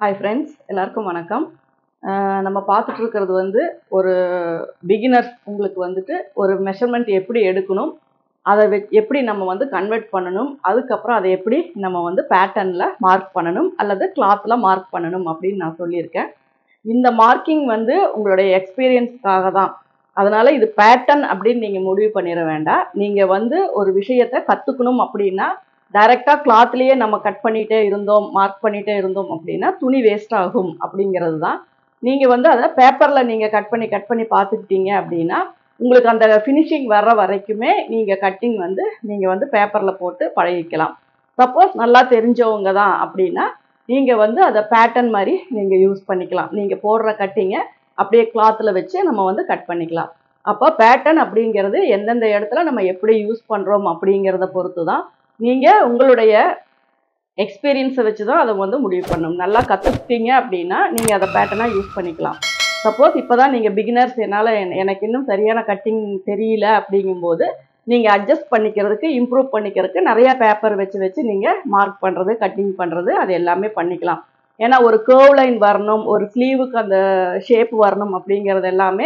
hi friends எல்லாருக்கும் வணக்கம் அஹ் நம்ம பார்த்துட்டு இருக்கிறது வந்து ஒரு பிகினர்ஸ் உங்களுக்கு வந்துட்டு ஒரு மெஷர்மெண்ட் எப்படி எடுக்கணும் அதை வெ எப்படி நம்ம வந்து கன்வெர்ட் பண்ணணும் அதுக்கப்புறம் அதை எப்படி நம்ம வந்து பேட்டர்னில் மார்க் பண்ணணும் அல்லது கிளாத்தில் மார்க் பண்ணணும் அப்படின்னு நான் சொல்லியிருக்கேன் இந்த மார்க்கிங் வந்து உங்களுடைய எக்ஸ்பீரியன்ஸ்க்காக தான் அதனால் இது பேட்டர்ன் அப்படின்னு நீங்கள் முடிவு பண்ணிட வேண்டாம் நீங்கள் வந்து ஒரு விஷயத்தை கற்றுக்கணும் அப்படின்னா டைரெக்டாக கிளாத்லேயே நம்ம கட் பண்ணிகிட்டே இருந்தோம் மார்க் பண்ணிகிட்டே இருந்தோம் அப்படின்னா துணி வேஸ்ட் ஆகும் அப்படிங்கிறது தான் நீங்கள் வந்து அதை பேப்பரில் நீங்கள் கட் பண்ணி கட் பண்ணி பார்த்துக்கிட்டீங்க அப்படின்னா உங்களுக்கு அந்த ஃபினிஷிங் வர்ற வரைக்குமே நீங்கள் கட்டிங் வந்து நீங்கள் வந்து பேப்பரில் போட்டு பழகிக்கலாம் சப்போஸ் நல்லா தெரிஞ்சவங்க தான் அப்படின்னா நீங்கள் வந்து அதை பேட்டர்ன் மாதிரி நீங்கள் யூஸ் பண்ணிக்கலாம் நீங்கள் போடுற கட்டிங்கை அப்படியே கிளாத்தில் வச்சு நம்ம வந்து கட் பண்ணிக்கலாம் அப்போ பேட்டர்ன் அப்படிங்கிறது எந்தெந்த இடத்துல நம்ம எப்படி யூஸ் பண்ணுறோம் அப்படிங்கிறத பொறுத்து தான் நீங்கள் உங்களுடைய எக்ஸ்பீரியன்ஸை வச்சு தான் அதை வந்து முடிவு பண்ணணும் நல்லா கற்றுக்கிட்டீங்க அப்படின்னா நீங்கள் அதை பேட்டர்னாக யூஸ் பண்ணிக்கலாம் சப்போஸ் இப்போ தான் நீங்கள் பிகினர்ஸ் என்னால் எனக்கு இன்னும் சரியான கட்டிங் தெரியல அப்படிங்கும்போது நீங்கள் அட்ஜஸ்ட் பண்ணிக்கிறதுக்கு இம்ப்ரூவ் பண்ணிக்கிறதுக்கு நிறையா பேப்பர் வச்சு வச்சு நீங்கள் மார்க் பண்ணுறது கட்டிங் பண்ணுறது அது எல்லாமே பண்ணிக்கலாம் ஏன்னா ஒரு கேர்வ் லைன் வரணும் ஒரு ஸ்லீவுக்கு அந்த ஷேப் வரணும் அப்படிங்கிறது எல்லாமே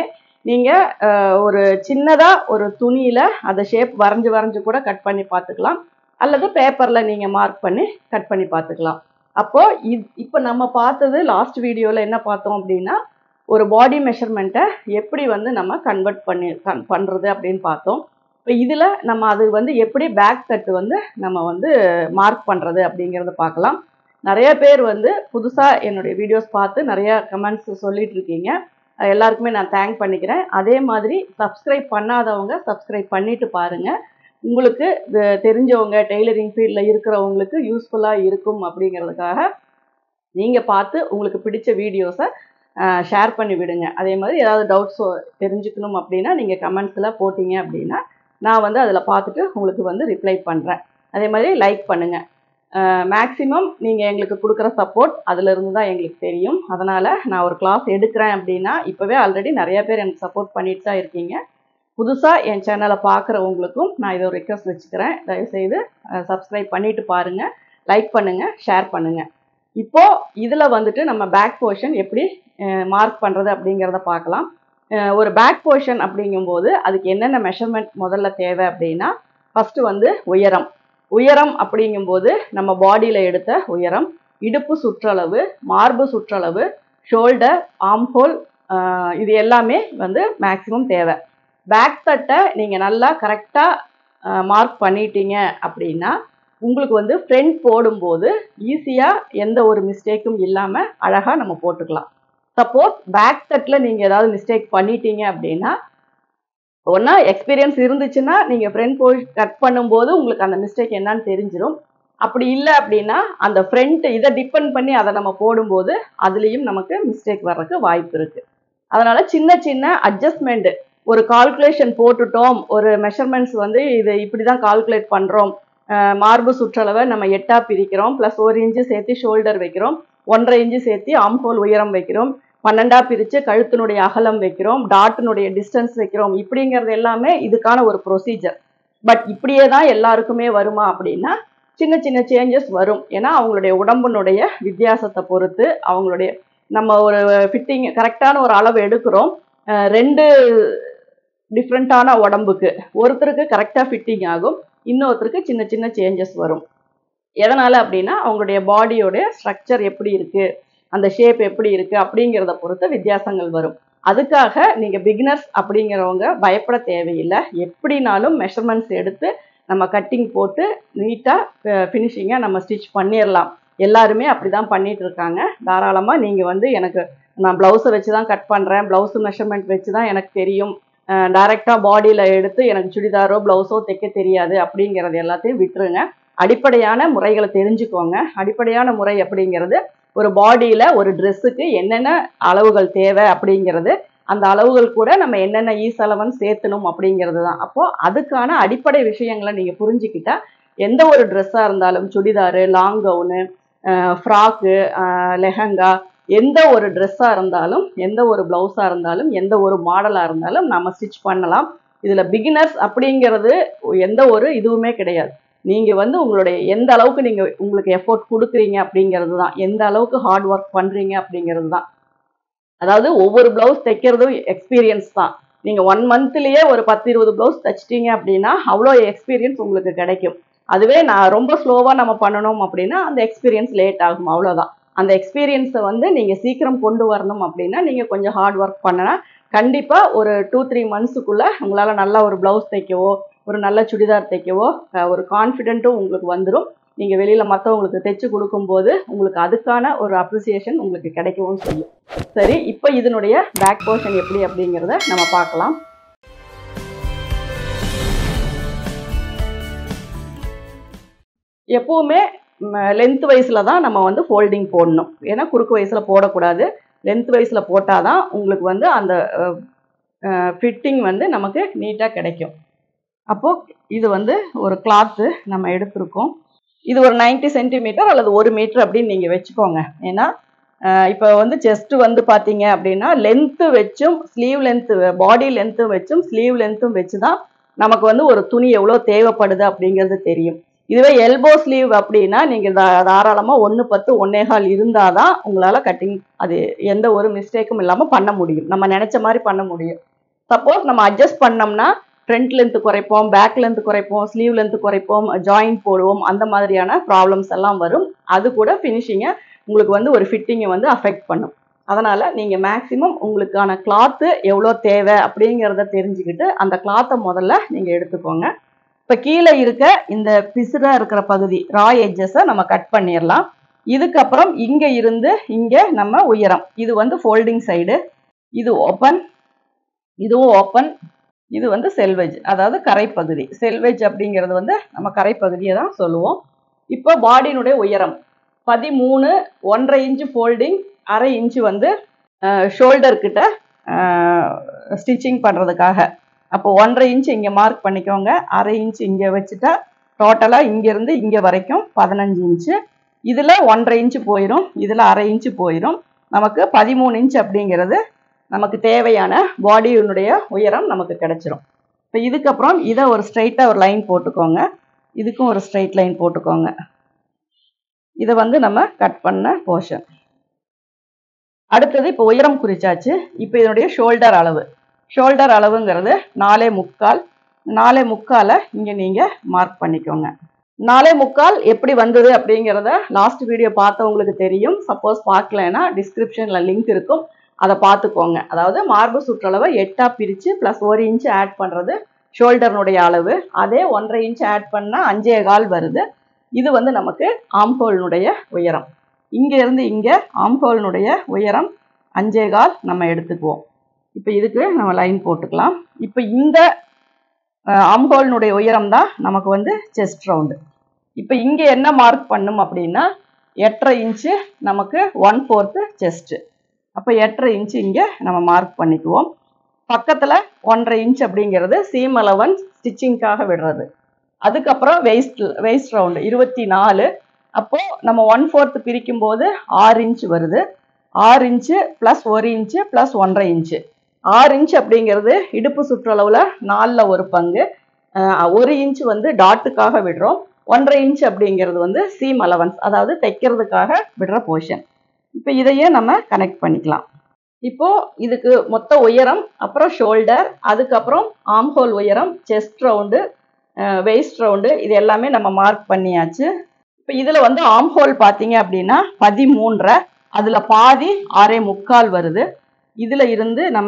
நீங்கள் ஒரு சின்னதாக ஒரு துணியில் அந்த ஷேப் வரைஞ்சி வரைஞ்சி கூட கட் பண்ணி பார்த்துக்கலாம் அல்லது பேப்பரில் நீங்கள் மார்க் பண்ணி கட் பண்ணி பார்த்துக்கலாம் அப்போது இது இப்போ நம்ம பார்த்தது லாஸ்ட் வீடியோவில் என்ன பார்த்தோம் அப்படின்னா ஒரு பாடி மெஷர்மெண்ட்டை எப்படி வந்து நம்ம கன்வெர்ட் பண்ணி கன் பண்ணுறது அப்படின்னு பார்த்தோம் இப்போ இதில் நம்ம அது வந்து எப்படி பேக் கட்டு வந்து நம்ம வந்து மார்க் பண்ணுறது அப்படிங்கிறத பார்க்கலாம் நிறைய பேர் வந்து புதுசாக என்னுடைய வீடியோஸ் பார்த்து நிறையா கமெண்ட்ஸ் சொல்லிட்டு இருக்கீங்க எல்லாருக்குமே நான் தேங்க் பண்ணிக்கிறேன் அதே மாதிரி சப்ஸ்கிரைப் பண்ணாதவங்க சப்ஸ்கிரைப் பண்ணிட்டு பாருங்கள் உங்களுக்கு தெரிஞ்சவங்க டெய்லரிங் ஃபீல்டில் இருக்கிறவங்களுக்கு யூஸ்ஃபுல்லாக இருக்கும் அப்படிங்கிறதுக்காக நீங்கள் பார்த்து உங்களுக்கு பிடிச்ச வீடியோஸை ஷேர் பண்ணி விடுங்க அதே மாதிரி ஏதாவது டவுட்ஸ் தெரிஞ்சுக்கணும் அப்படின்னா நீங்கள் கமெண்ட்ஸில் போட்டிங்க அப்படின்னா நான் வந்து அதில் பார்த்துட்டு உங்களுக்கு வந்து ரிப்ளை பண்ணுறேன் அதே மாதிரி லைக் பண்ணுங்கள் மேக்ஸிமம் நீங்கள் எங்களுக்கு கொடுக்குற சப்போர்ட் அதிலிருந்து தான் எங்களுக்கு தெரியும் அதனால் நான் ஒரு கிளாஸ் எடுக்கிறேன் அப்படின்னா இப்போவே ஆல்ரெடி நிறைய பேர் எனக்கு சப்போர்ட் பண்ணிட்டு தான் இருக்கீங்க புதுசாக என் சேனலை பார்க்குறவங்களுக்கும் நான் இதை ஒரு ரெக்வஸ்ட் வச்சுக்கிறேன் தயவுசெய்து சப்ஸ்கிரைப் பண்ணிவிட்டு பாருங்கள் லைக் பண்ணுங்கள் ஷேர் பண்ணுங்கள் இப்போது இதில் வந்துட்டு நம்ம பேக் போர்ஷன் எப்படி மார்க் பண்ணுறது அப்படிங்கிறத பார்க்கலாம் ஒரு பேக் போர்ஷன் அப்படிங்கும்போது அதுக்கு என்னென்ன மெஷர்மெண்ட் முதல்ல தேவை அப்படின்னா ஃபஸ்ட்டு வந்து உயரம் உயரம் அப்படிங்கும்போது நம்ம பாடியில் எடுத்த உயரம் இடுப்பு சுற்றளவு மார்பு சுற்றளவு ஷோல்டர் ஆம்ஹோல் இது எல்லாமே வந்து மேக்ஸிமம் தேவை பேக் தட்டை நீங்கள் நல்லா கரெக்டாக மார்க் பண்ணிட்டீங்க அப்படின்னா உங்களுக்கு வந்து ஃப்ரண்ட் போடும்போது ஈஸியாக எந்த ஒரு மிஸ்டேக்கும் இல்லாமல் அழகாக நம்ம போட்டுக்கலாம் சப்போஸ் பேக் தட்டில் நீங்கள் ஏதாவது மிஸ்டேக் பண்ணிட்டீங்க அப்படின்னா ஒன்றா எக்ஸ்பீரியன்ஸ் இருந்துச்சுன்னா நீங்கள் ஃப்ரண்ட் போய் கட் பண்ணும்போது உங்களுக்கு அந்த மிஸ்டேக் என்னன்னு தெரிஞ்சிடும் அப்படி இல்லை அப்படின்னா அந்த ஃப்ரண்ட் இதை டிபெண்ட் பண்ணி அதை நம்ம போடும்போது அதுலேயும் நமக்கு மிஸ்டேக் வர்றதுக்கு வாய்ப்பு இருக்குது அதனால் சின்ன சின்ன அட்ஜஸ்ட்மெண்ட்டு ஒரு கால்குலேஷன் போட்டுட்டோம் ஒரு மெஷர்மெண்ட்ஸ் வந்து இது இப்படி தான் கால்குலேட் பண்ணுறோம் மார்பு சுற்றளவை நம்ம எட்டாக பிரிக்கிறோம் ப்ளஸ் ஒரு இன்ச்சு சேர்த்து ஷோல்டர் வைக்கிறோம் ஒன்றரை இன்ச்சு சேர்த்து ஆம்ஹோல் உயரம் வைக்கிறோம் பன்னெண்டா பிரித்து கழுத்தினுடைய அகலம் வைக்கிறோம் டாட்டினுடைய டிஸ்டன்ஸ் வைக்கிறோம் இப்படிங்கிறது எல்லாமே இதுக்கான ஒரு ப்ரொசீஜர் பட் இப்படியே தான் எல்லாருக்குமே வருமா அப்படின்னா சின்ன சின்ன சேஞ்சஸ் வரும் ஏன்னா அவங்களுடைய உடம்புனுடைய வித்தியாசத்தை பொறுத்து அவங்களுடைய நம்ம ஒரு ஃபிட்டிங் கரெக்டான ஒரு அளவு எடுக்கிறோம் ரெண்டு டிஃப்ரெண்ட்டான உடம்புக்கு ஒருத்தருக்கு கரெக்டாக ஃபிட்டிங் ஆகும் இன்னொருத்தருக்கு சின்ன சின்ன சேஞ்சஸ் வரும் எதனால் அப்படின்னா அவங்களுடைய பாடியோடைய ஸ்ட்ரக்சர் எப்படி இருக்குது அந்த ஷேப் எப்படி இருக்குது அப்படிங்கிறத பொறுத்து வித்தியாசங்கள் வரும் அதுக்காக நீங்கள் பிகினர்ஸ் அப்படிங்கிறவங்க பயப்பட தேவையில்லை எப்படினாலும் மெஷர்மெண்ட்ஸ் எடுத்து நம்ம கட்டிங் போட்டு நீட்டாக ஃபினிஷிங்காக நம்ம ஸ்டிச் பண்ணிடலாம் எல்லாருமே அப்படி தான் பண்ணிகிட்டு இருக்காங்க தாராளமாக நீங்கள் வந்து எனக்கு நான் ப்ளவுஸை வச்சு தான் கட் பண்ணுறேன் ப்ளவுஸு மெஷர்மெண்ட் வச்சு தான் எனக்கு தெரியும் டைரெக்டாக பாடியில் எடுத்து எனக்கு சுடிதாரோ ப்ளவுஸோ தைக்க தெரியாது அப்படிங்கிறது எல்லாத்தையும் விட்டுருங்க அடிப்படையான முறைகளை தெரிஞ்சுக்கோங்க அடிப்படையான முறை அப்படிங்கிறது ஒரு பாடியில் ஒரு ட்ரெஸ்ஸுக்கு என்னென்ன அளவுகள் தேவை அப்படிங்கிறது அந்த அளவுகள் கூட நம்ம என்னென்ன ஈஸ் அலவன்ஸ் சேர்த்தணும் அப்படிங்கிறது தான் அப்போது அதுக்கான அடிப்படை விஷயங்களை நீங்கள் புரிஞ்சுக்கிட்டா எந்த ஒரு ட்ரெஸ்ஸாக இருந்தாலும் churidar long gown frock lehenga எந்த ஒரு ட்ரெஸ்ஸாக இருந்தாலும் எந்த ஒரு ப்ளவுஸாக இருந்தாலும் எந்த ஒரு மாடலாக இருந்தாலும் நம்ம ஸ்டிச் பண்ணலாம் இதில் பிகினர்ஸ் அப்படிங்கிறது எந்த ஒரு இதுவுமே கிடையாது நீங்கள் வந்து உங்களுடைய எந்த அளவுக்கு நீங்கள் உங்களுக்கு எஃபோர்ட் கொடுக்குறீங்க அப்படிங்கிறது தான் எந்த அளவுக்கு ஹார்ட் ஒர்க் பண்ணுறீங்க அப்படிங்கிறது தான் அதாவது ஒவ்வொரு ப்ளவுஸ் தைக்கிறதும் எக்ஸ்பீரியன்ஸ் தான் நீங்கள் ஒன் மந்த்லேயே ஒரு பத்து இருபது ப்ளவுஸ் தைச்சிட்டீங்க அப்படின்னா அவ்வளோ எக்ஸ்பீரியன்ஸ் உங்களுக்கு கிடைக்கும் அதுவே நான் ரொம்ப ஸ்லோவாக நம்ம பண்ணணும் அப்படின்னா அந்த எக்ஸ்பீரியன்ஸ் லேட் ஆகும் அவ்வளோதான் அந்த எக்ஸ்பீரியன்ஸை வந்து நீங்கள் சீக்கிரம் கொண்டு வரணும் அப்படின்னா நீங்கள் கொஞ்சம் ஹார்ட் ஒர்க் பண்ணினா கண்டிப்பாக ஒரு டூ த்ரீ மந்த்ஸுக்குள்ளே உங்களால் நல்லா ஒரு ப்ளவுஸ் தைக்கவோ ஒரு நல்ல சுடிதார் தைக்கவோ அஹ் ஒரு கான்ஃபிடென்ட்டும் உங்களுக்கு வந்துடும் நீங்கள் வெளியில் மற்றவங்களுக்கு தைச்சு கொடுக்கும்போது உங்களுக்கு அதுக்கான ஒரு அப்ரிசியேஷன் உங்களுக்கு கிடைக்கவும் செய்யும் சரி இப்போ இதனுடைய பேக் போர்ஷன் எப்படி அப்படிங்கிறத நம்ம பார்க்கலாம் எப்போவுமே லென்த் வைஸில் தான் நம்ம வந்து ஃபோல்டிங் போடணும் ஏன்னா குறுக்கு வயசில் போடக்கூடாது லென்த் வைஸில் போட்டால் தான் உங்களுக்கு வந்து அந்த ஃபிட்டிங் வந்து நமக்கு நீட்டாக கிடைக்கும் அப்போது இது வந்து ஒரு கிளாத்து நம்ம எடுத்திருக்கோம் இது ஒரு 90 சென்டிமீட்டர் அல்லது ஒரு மீட்டர் அப்படின்னு நீங்கள் வச்சுக்கோங்க ஏன்னா இப்போ வந்து செஸ்ட்டு வந்து பார்த்தீங்க அப்படின்னா லென்த்து வச்சும் ஸ்லீவ் லென்த்து பாடி லென்த்தும் வச்சும் ஸ்லீவ் லென்த்தும் வச்சு தான் நமக்கு வந்து ஒரு துணி எவ்வளோ தேவைப்படுது அப்படிங்கிறது தெரியும் இதுவே எல்போ ஸ்லீவ் அப்படின்னா நீங்கள் தாராளமாக ஒன்று பத்து ஒன்னேகால் இருந்தால் தான் உங்களால் கட்டிங் அது எந்த ஒரு மிஸ்டேக்கும் இல்லாமல் பண்ண முடியும் நம்ம நினச்ச மாதிரி பண்ண முடியும் சப்போஸ் நம்ம அட்ஜஸ்ட் பண்ணோம்னா ஃப்ரண்ட் லென்த் குறைப்போம் பேக் லென்த் குறைப்போம் ஸ்லீவ் லென்த் குறைப்போம் ஜாயிண்ட் போடுவோம் அந்த மாதிரியான ப்ராப்ளம்ஸ் எல்லாம் வரும் அது கூட ஃபினிஷிங்கை உங்களுக்கு வந்து ஒரு ஃபிட்டிங்கை வந்து அஃபெக்ட் பண்ணும் அதனால் நீங்கள் மேக்ஸிமம் உங்களுக்கான கிளாத்து எவ்வளோ தேவை அப்படிங்கிறத தெரிஞ்சுக்கிட்டு அந்த கிளாத்தை முதல்ல நீங்கள் எடுத்துக்கோங்க இப்போ கீழே இருக்க இந்த பிசுறாக இருக்கிற பகுதி ரா எட்ஜஸை நம்ம கட் பண்ணிடலாம் இதுக்கப்புறம் இங்கே இருந்து இங்கே நம்ம உயரம் இது வந்து ஃபோல்டிங் சைடு இது ஓப்பன் இதுவும் ஓப்பன் இது வந்து செல்வெஜ் அதாவது கரைப்பகுதி செல்வெஜ் அப்படிங்கிறது வந்து நம்ம கரைப்பகுதியை தான் சொல்லுவோம் இப்போ பாடியினுடைய உயரம் பதிமூணு ஒன்றரை இன்ச்சு ஃபோல்டிங் அரை இன்ச்சு வந்து ஷோல்டர் கிட்ட ஸ்டிச்சிங் பண்ணுறதுக்காக அப்போ ஒன்றரை இன்ச்சு இங்கே மார்க் பண்ணிக்கோங்க அரை இன்ச்சு இங்கே வச்சுட்டா டோட்டலாக இங்கேருந்து இங்கே வரைக்கும் பதினஞ்சு இன்ச்சு இதில் ஒன்றரை இன்ச்சு போயிடும் இதில் அரை இன்ச்சு போயிடும் நமக்கு பதிமூணு இன்ச் அப்படிங்கிறது நமக்கு தேவையான பாடியினுடைய உயரம் நமக்கு கிடைச்சிரும் இப்போ இதுக்கப்புறம் இதை ஒரு ஸ்ட்ரைட்டாக ஒரு லைன் போட்டுக்கோங்க இதுக்கும் ஒரு ஸ்ட்ரைட் லைன் போட்டுக்கோங்க இதை வந்து நம்ம கட் பண்ண போர்ஷன் அடுத்தது இப்போ உயரம் குறிச்சாச்சு இப்போ இதனுடைய ஷோல்டர் அளவு ஷோல்டர் அளவுங்கிறது நாலே முக்கால் நாலே முக்காலை இங்கே நீங்கள் மார்க் பண்ணிக்கோங்க நாலே முக்கால் எப்படி வந்தது அப்படிங்கிறத லாஸ்ட் வீடியோ பார்த்தவங்களுக்கு தெரியும் சப்போஸ் பார்க்கலன்னா டிஸ்கிரிப்ஷனில் லிங்க் இருக்கும் அதை பார்த்துக்கோங்க அதாவது மார்பு சுற்றளவை எட்டாக பிரித்து ப்ளஸ் ஒரு இன்ச்சு ஆட் பண்ணுறது ஷோல்டர்னுடைய அளவு அதே ஒன்றரை இன்ச் ஆட் பண்ணால் அஞ்சே கால் வருது இது வந்து நமக்கு ஆம்ஹோல்னுடைய உயரம் இங்கே இருந்து இங்கே ஆம்ஹோல்னுடைய உயரம் அஞ்சே கால் நம்ம எடுத்துக்குவோம் இப்போ இதுக்கு நம்ம லைன் போட்டுக்கலாம் இப்போ இந்த ஆம்ஹோல்னுடைய உயரம் தான் நமக்கு வந்து செஸ்ட் ரவுண்டு இப்போ இங்கே என்ன மார்க் பண்ணும் அப்படின்னா எட்டரை இன்ச்சு நமக்கு ஒன் ஃபோர்த்து செஸ்ட்டு அப்போ எட்டரை இன்ச்சு இங்கே நம்ம மார்க் பண்ணிக்குவோம் பக்கத்தில் ஒன்றரை இன்ச் அப்படிங்கிறது சீம் அலவன்ஸ் ஸ்டிச்சிங்க்காக விடுறது அதுக்கப்புறம் வெயிஸ்ட் வெயிஸ்ட் ரவுண்டு இருபத்தி நாலு அப்போது நம்ம ஒன் ஃபோர்த்து பிரிக்கும் போது ஆறு இன்ச் வருது ஆறு இன்ச்சு ப்ளஸ் ஒரு இன்ச்சு ப்ளஸ் ஒன்றரை இன்ச்சு ஆறு இன்ச் அப்படிங்கிறது இடுப்பு சுற்றளவில் நாலில் ஒரு பங்கு ஒரு இன்ச் வந்து டாட்டுக்காக விடுறோம் ஒன்றரை இன்ச் அப்படிங்கிறது வந்து சீம் அலவன்ஸ் அதாவது தைக்கிறதுக்காக விடுற போர்ஷன் இப்போ இதையே நம்ம கனெக்ட் பண்ணிக்கலாம் இப்போ இதுக்கு மொத்த உயரம் அப்புறம் ஷோல்டர் அதுக்கப்புறம் ஆம்ஹோல் உயரம் செஸ்ட் ரவுண்டு வெயிஸ்ட் ரவுண்டு இது எல்லாமே நம்ம மார்க் பண்ணியாச்சு இப்போ இதில் வந்து ஆம்ஹோல் பார்த்தீங்க அப்படின்னா பதிமூன்றரை அதில் பாதி ஆறே முக்கால் வருது இதில் இருந்து நம்ம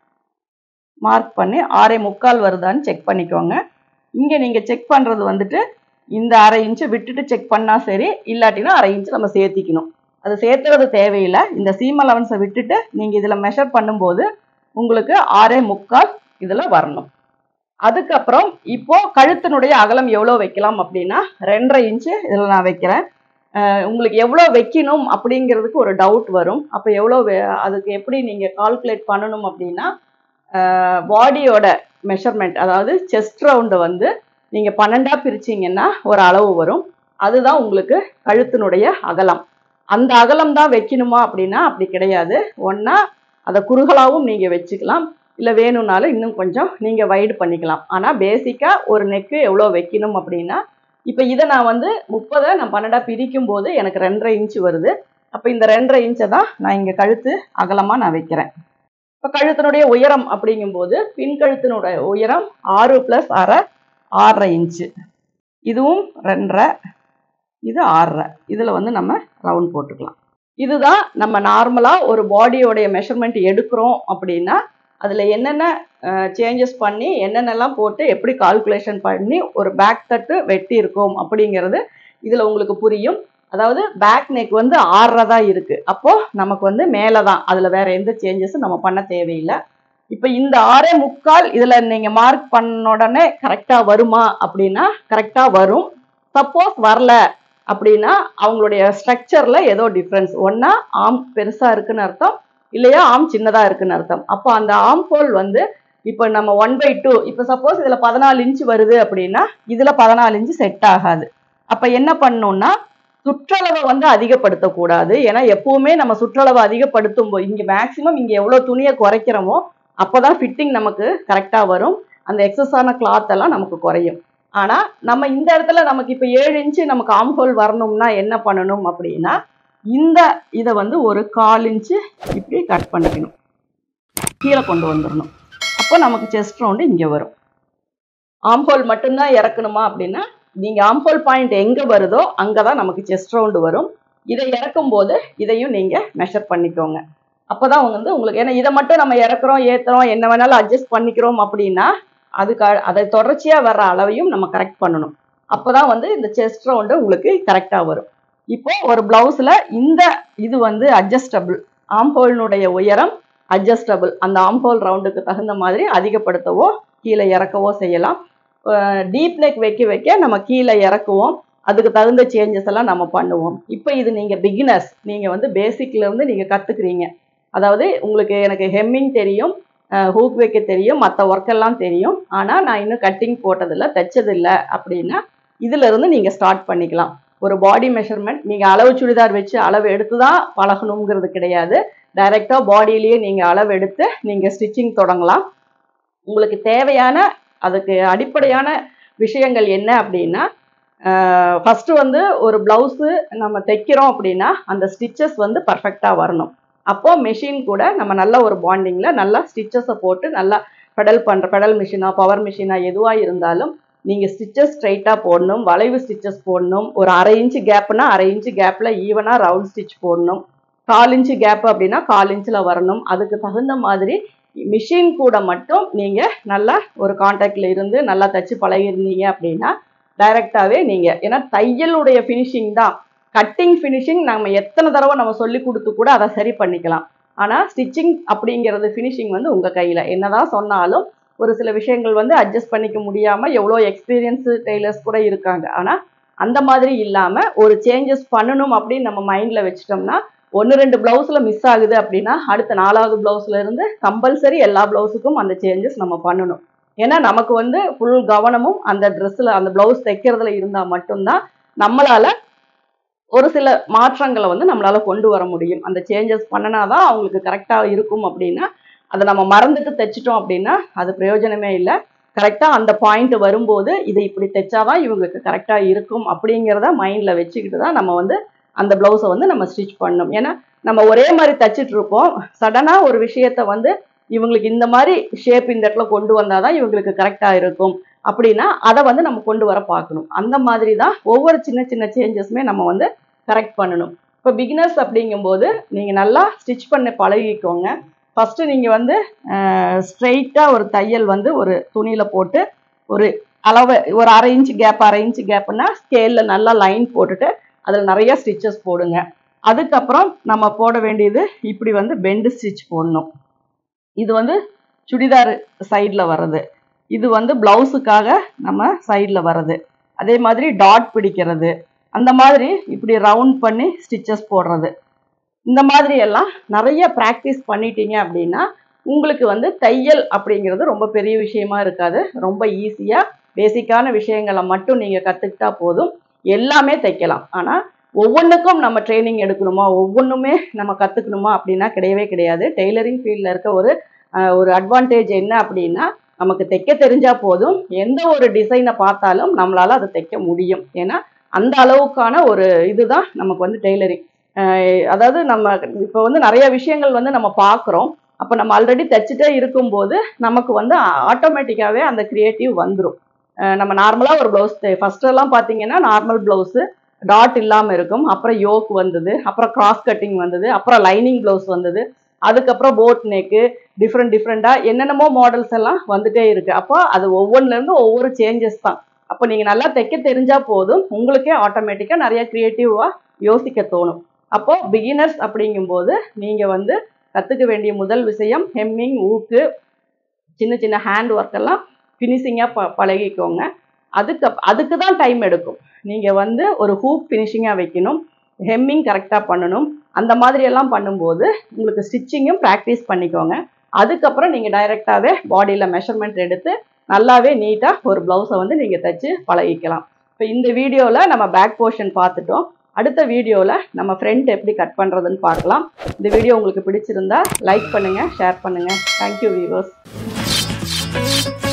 மார்க் பண்ணி ஆறே முக்கால் வருதான்னு செக் பண்ணிக்கோங்க இங்கே நீங்கள் செக் பண்ணுறது வந்துட்டு இந்த அரை இன்ச்சை விட்டுட்டு செக் பண்ணால் சரி இல்லாட்டினா அரை இன்ச்சு நம்ம சேர்த்திக்கணும் அது சேர்த்துறது தேவையில்லை இந்த சீம் அலவன்ஸை விட்டுட்டு நீங்கள் இதில் மெஷர் பண்ணும்போது உங்களுக்கு ஆறே முக்கால் இதில் வரணும் அதுக்கப்புறம் இப்போ கழுத்தினுடைய அகலம் எவ்வளோ வைக்கலாம் அப்படின்னா ரெண்டரை இன்ச்சு இதில் நான் வைக்கிறேன் உங்களுக்கு எவ்வளோ வைக்கணும் அப்படிங்கிறதுக்கு ஒரு டவுட் வரும் அப்போ எவ்வளோ அதுக்கு எப்படி நீங்கள் கால்குலேட் பண்ணணும் அப்படின்னா பாடியோட மெஷர்மெண்ட் அதாவது செஸ்ட் ரவுண்டு வந்து நீங்கள் பன்னெண்டாக பிரிச்சிங்கன்னா ஒரு அளவு வரும் அதுதான் உங்களுக்கு கழுத்தினுடைய அகலம் அந்த அகலம் தான் வைக்கணுமா அப்படின்னா அப்படி கிடையாது ஒன்றா அதை குறுகலாகவும் நீங்கள் வச்சுக்கலாம் இல்லை வேணும்னாலும் இன்னும் கொஞ்சம் நீங்கள் வைடு பண்ணிக்கலாம் ஆனால் பேசிக்காக ஒரு நெக்கு எவ்வளோ வைக்கணும் அப்படின்னா இப்போ இதை நான் வந்து முப்பதை நான் பன்னெண்டாக பிரிக்கும் போது எனக்கு ரெண்டரை இன்ச்சு வருது அப்போ இந்த ரெண்டரை இன்ச்சை தான் நான் இங்கே கழுத்து அகலமாக நான் வைக்கிறேன் இப்போ கழுத்தினுடைய உயரம் அப்படிங்கும்போது பின் கழுத்தினுடைய உயரம் ஆறு ப்ளஸ் அரை ஆறரை இன்ச்சு இதுவும் ரெண்டரை இது ஆறரை இதில் வந்து நம்ம ரவுண்ட் போட்டுக்கலாம் இதுதான் நம்ம நார்மலாக ஒரு பாடியோடைய மெஷர்மெண்ட் எடுக்கிறோம் அப்படின்னா அதில் என்னென்ன சேஞ்சஸ் பண்ணி என்னென்னலாம் போட்டு எப்படி கால்குலேஷன் பண்ணி ஒரு பேக் தட்டு வெட்டி இருக்கோம் அப்படிங்கிறது இதில் உங்களுக்கு புரியும் அதாவது பேக் நெக் வந்து ஆறரை இருக்கு அப்போ நமக்கு வந்து மேலே தான் அதில் வேற எந்த சேஞ்சஸும் நம்ம பண்ண தேவையில்லை இப்போ இந்த ஆறே முக்கால் இதில் நீங்கள் மார்க் பண்ண உடனே கரெக்டாக வருமா அப்படின்னா கரெக்டாக வரும் சப்போஸ் வரல அப்படின்னா அவங்களுடைய ஸ்ட்ரக்சரில் ஏதோ டிஃப்ரென்ஸ் ஒன்றா ஆம் பெருசாக இருக்குன்னு அர்த்தம் இல்லையா ஆம் சின்னதாக இருக்குன்னு அர்த்தம் அப்போ அந்த ஆம் ஹோல் வந்து இப்போ நம்ம ஒன் பை டூ இப்போ சப்போஸ் இதில் பதினாலு இன்ச்சு வருது அப்படின்னா இதில் பதினாலு இன்ச்சு செட் ஆகாது அப்போ என்ன பண்ணணும்னா சுற்றளவை வந்து அதிகப்படுத்தக்கூடாது ஏன்னா எப்பவுமே நம்ம சுற்றளவை அதிகப்படுத்தும் போது இங்கே மேக்ஸிமம் இங்கே எவ்வளோ துணியை குறைக்கிறோமோ அப்போ தான் ஃபிட்டிங் நமக்கு கரெக்டாக வரும் அந்த எக்ஸஸான கிளாத் எல்லாம் நமக்கு குறையும் ஆனால் நம்ம இந்த இடத்துல நமக்கு இப்போ ஏழு இன்ச்சு நமக்கு ஆம் ஹோல் வரணும்னா என்ன பண்ணணும் அப்படின்னா இந்த இதை வந்து ஒரு கால் இன்ச்சு இப்படி கட் பண்ணிக்கணும் கீழே கொண்டு வந்துடணும் அப்போ நமக்கு செஸ்ட் ரவுண்டு இங்கே வரும் ஆம்போல் மட்டும்தான் இறக்கணுமா அப்படின்னா நீங்கள் ஆம்போல் பாயிண்ட் எங்கே வருதோ அங்கே தான் நமக்கு செஸ்ட் ரவுண்டு வரும் இதை இறக்கும் போது இதையும் நீங்கள் மெஷர் பண்ணிக்கோங்க அப்போ தான் வந்து உங்களுக்கு ஏன்னா இதை மட்டும் நம்ம இறக்குறோம் ஏற்றுறோம் என்ன வேணாலும் அட்ஜஸ்ட் பண்ணிக்கிறோம் அப்படின்னா அதுக்கு அதை தொடர்ச்சியாக வர்ற அளவையும் நம்ம கரெக்ட் பண்ணணும் அப்போ தான் வந்து இந்த செஸ்ட் ரவுண்டு உங்களுக்கு கரெக்டாக வரும் இப்போ ஒரு பிளவுஸில் இந்த இது வந்து அட்ஜஸ்டபிள் ஆம்போலினுடைய உயரம் அட்ஜஸ்டபிள் அந்த ஆம்போல் ரவுண்டுக்கு தகுந்த மாதிரி அதிகப்படுத்தவோ கீழே இறக்கவோ செய்யலாம் டீப் நெக் வைக்க வைக்க நம்ம கீழே இறக்குவோம் அதுக்கு தகுந்த சேஞ்சஸ் எல்லாம் நம்ம பண்ணுவோம் இப்போ இது நீங்கள் பிகினர்ஸ் நீங்கள் வந்து பேசிக்லேருந்து நீங்கள் கற்றுக்குறீங்க அதாவது உங்களுக்கு எனக்கு ஹெம்மிங் தெரியும் ஹூக் வைக்க தெரியும் மற்ற ஒர்க்கெல்லாம் தெரியும் ஆனால் நான் இன்னும் கட்டிங் போட்டதில்லை தைச்சதில்லை அப்படின்னா இதிலிருந்து நீங்கள் ஸ்டார்ட் பண்ணிக்கலாம் ஒரு பாடி மெஷர்மெண்ட் நீங்கள் அளவு சுடிதார் வச்சு அளவு எடுத்து தான் பழகணுங்கிறது கிடையாது டைரெக்டாக பாடியிலேயே நீங்கள் அளவு எடுத்து நீங்கள் ஸ்டிச்சிங் தொடங்கலாம் உங்களுக்கு தேவையான அதுக்கு அடிப்படையான விஷயங்கள் என்ன அப்படின்னா ஃபஸ்ட்டு வந்து ஒரு ப்ளவுஸு நம்ம தைக்கிறோம் அப்படின்னா அந்த ஸ்டிச்சஸ் வந்து பர்ஃபெக்டாக வரணும் அப்போ மெஷின் கூட நம்ம நல்ல ஒரு பாண்டிங்கில் நல்லா ஸ்டிச்சஸை போட்டு நல்லா பெடல் பண்ணுற பெடல் மிஷினா பவர் மிஷினா எதுவாக இருந்தாலும் நீங்கள் ஸ்டிச்சஸ் ஸ்ட்ரைட்டாக போடணும் வளைவு ஸ்டிச்சஸ் போடணும் ஒரு அரை இன்ச்சு கேப்னா அரை இன்ச்சு கேப்பில் ஈவனாக ரவுண்ட் ஸ்டிச் போடணும் கால் இன்ச்சு கேப் அப்படின்னா கால் இன்ச்சில் வரணும் அதுக்கு தகுந்த மாதிரி மிஷின் கூட மட்டும் நீங்கள் நல்லா ஒரு காண்டாக்டில் இருந்து நல்லா தச்சு பழகிருந்தீங்க அப்படின்னா டைரெக்டாகவே நீங்கள் ஏன்னா தையலுடைய ஃபினிஷிங் தான் கட்டிங் ஃபினிஷிங் நம்ம எத்தனை தடவை நம்ம சொல்லி கொடுத்து கூட அதை சரி பண்ணிக்கலாம் ஆனால் ஸ்டிச்சிங் அப்படிங்கிறது ஃபினிஷிங் வந்து உங்கள் கையில் என்னதான் சொன்னாலும் ஒரு சில விஷயங்கள் வந்து அட்ஜஸ்ட் பண்ணிக்க முடியாமல் எவ்வளோ எக்ஸ்பீரியன்ஸு டெய்லர்ஸ் கூட இருக்காங்க ஆனால் அந்த மாதிரி இல்லாமல் ஒரு சேஞ்சஸ் பண்ணணும் அப்படின்னு நம்ம மைண்டில் வச்சிட்டோம்னா ஒன்று ரெண்டு ப்ளவுஸில் மிஸ் ஆகுது அப்படின்னா அடுத்த நாலாவது ப்ளவுஸில் இருந்து கம்பல்சரி எல்லா ப்ளவுஸுக்கும் அந்த சேஞ்சஸ் நம்ம பண்ணணும் ஏன்னா நமக்கு வந்து ஃபுல் கவனமும் அந்த ட்ரெஸ்ஸில் அந்த ப்ளவுஸ் தைக்கிறதுல இருந்தால் மட்டும்தான் நம்மளால் ஒரு சில மாற்றங்களை வந்து நம்மளால் கொண்டு வர முடியும் அந்த சேஞ்சஸ் பண்ணினா தான் அவங்களுக்கு கரெக்டாக இருக்கும் அப்படின்னா அதை நம்ம மறந்துட்டு தைச்சிட்டோம் அப்படின்னா அது பிரயோஜனமே இல்லை கரெக்டாக அந்த பாயிண்ட் வரும்போது இதை இப்படி தைச்சாதான் இவங்களுக்கு கரெக்டாக இருக்கும் அப்படிங்கிறத மைண்டில் வச்சுக்கிட்டு தான் நம்ம வந்து அந்த ப்ளவுஸை வந்து நம்ம ஸ்டிச் பண்ணணும் ஏன்னா நம்ம ஒரே மாதிரி தைச்சிட்டு இருப்போம் சடனாக ஒரு விஷயத்த வந்து இவங்களுக்கு இந்த மாதிரி ஷேப் இந்த இடத்துல கொண்டு வந்தால் தான் இவங்களுக்கு கரெக்டாக இருக்கும் அப்படின்னா அதை வந்து நம்ம கொண்டு வர பார்க்கணும் அந்த மாதிரி தான் ஒவ்வொரு சின்ன சின்ன சேஞ்சஸுமே நம்ம வந்து கரெக்ட் பண்ணணும் இப்போ பிகினர்ஸ் அப்படிங்கும்போது நீங்கள் நல்லா ஸ்டிச் பண்ண பழகிக்கோங்க ஃபஸ்ட்டு நீங்கள் வந்து ஸ்ட்ரெயிட்டாக ஒரு தையல் வந்து ஒரு துணியில் போட்டு ஒரு அளவு ஒரு அரை இன்ச்சு கேப் அரை இன்ச்சு கேப்புன்னா ஸ்கேலில் நல்லா லைன் போட்டுட்டு அதில் நிறைய ஸ்டிச்சஸ் போடுங்க அதுக்கப்புறம் நம்ம போட வேண்டியது இப்படி வந்து பெண்டு ஸ்டிச் போடணும் இது வந்து சுடிதார் சைடில் வர்றது இது வந்து ப்ளவுஸுக்காக நம்ம சைடில் வர்றது அதே மாதிரி டாட் பிடிக்கிறது அந்த மாதிரி இப்படி ரவுண்ட் பண்ணி ஸ்டிச்சஸ் போடுறது இந்த மாதிரி எல்லாம் நிறைய ப்ராக்டிஸ் பண்ணிட்டீங்க அப்படின்னா உங்களுக்கு வந்து தையல் அப்படிங்கிறது ரொம்ப பெரிய விஷயமா இருக்காது ரொம்ப ஈஸியாக பேசிக்கான விஷயங்களை மட்டும் நீங்கள் கற்றுக்கிட்டா போதும் எல்லாமே தைக்கலாம் ஆனால் ஒவ்வொன்றுக்கும் நம்ம ட்ரைனிங் எடுக்கணுமா ஒவ்வொன்றுமே நம்ம கற்றுக்கணுமா அப்படின்னா கிடையவே கிடையாது டெய்லரிங் ஃபீல்டில் இருக்க ஒரு ஒரு அட்வான்டேஜ் என்ன அப்படின்னா நமக்கு தைக்க தெரிஞ்சா போதும் எந்த ஒரு டிசைனை பார்த்தாலும் நம்மளால அதை தைக்க முடியும் ஏன்னா அந்த அளவுக்கான ஒரு இதுதான் நமக்கு வந்து டெய்லரிங் அதாவது நம்ம இப்போ வந்து நிறைய விஷயங்கள் வந்து நம்ம பார்க்குறோம் அப்போ நம்ம ஆல்ரெடி தைச்சிட்டே இருக்கும்போது நமக்கு வந்து ஆட்டோமேட்டிக்காகவே அந்த க்ரியேட்டிவ் வந்துடும் நம்ம நார்மலாக ஒரு ப்ளவுஸ் ஃபஸ்ட்டெல்லாம் பார்த்தீங்கன்னா நார்மல் ப்ளவுஸு டாட் இல்லாமல் இருக்கும் அப்புறம் யோக் வந்தது அப்புறம் கிராஸ் கட்டிங் வந்தது அப்புறம் லைனிங் ப்ளவுஸ் வந்தது அதுக்கப்புறம் போட் நெக்கு டிஃப்ரெண்ட் டிஃப்ரெண்ட்டாக என்னென்னமோ மாடல்ஸ் எல்லாம் வந்துட்டே இருக்கு அப்போ அது ஒவ்வொன்றுலேருந்து ஒவ்வொரு சேஞ்சஸ் தான் அப்போ நீங்கள் நல்லா தைக்க தெரிஞ்சால் போதும் உங்களுக்கே ஆட்டோமேட்டிக்காக நிறைய க்ரியேட்டிவாக யோசிக்க தோணும் அப்போ பிகினர்ஸ் அப்படிங்கும்போது நீங்கள் வந்து கற்றுக்க வேண்டிய முதல் விஷயம் ஹெம்மிங் ஊக்கு சின்ன சின்ன ஹேண்ட் ஒர்க் எல்லாம் ஃபினிஷிங்காக ப பழகிக்கோங்க அதுக்கு அதுக்கு தான் டைம் எடுக்கும் நீங்கள் வந்து ஒரு ஹூப் ஃபினிஷிங்காக வைக்கணும் ஹெம்மிங் கரெக்டாக பண்ணணும் அந்த மாதிரி எல்லாம் பண்ணும்போது உங்களுக்கு ஸ்டிச்சிங்கும் ப்ராக்டிஸ் பண்ணிக்கோங்க அதுக்கப்புறம் நீங்கள் டைரெக்டாகவே பாடியில் மெஷர்மெண்ட் எடுத்து நல்லாவே நீட்டாக ஒரு ப்ளவுஸை வந்து நீங்கள் தைச்சு பழகிக்கலாம் இப்போ இந்த வீடியோவில் நம்ம பேக் போர்ஷன் பார்த்துட்டோம் அடுத்த வீடியோவில் நம்ம ஃப்ரண்ட் எப்படி கட் பண்ணுறதுன்னு பார்க்கலாம் இந்த வீடியோ உங்களுக்கு பிடிச்சிருந்தா லைக் பண்ணுங்கள் ஷேர் பண்ணுங்கள் தேங்க்யூ வியூவர்ஸ்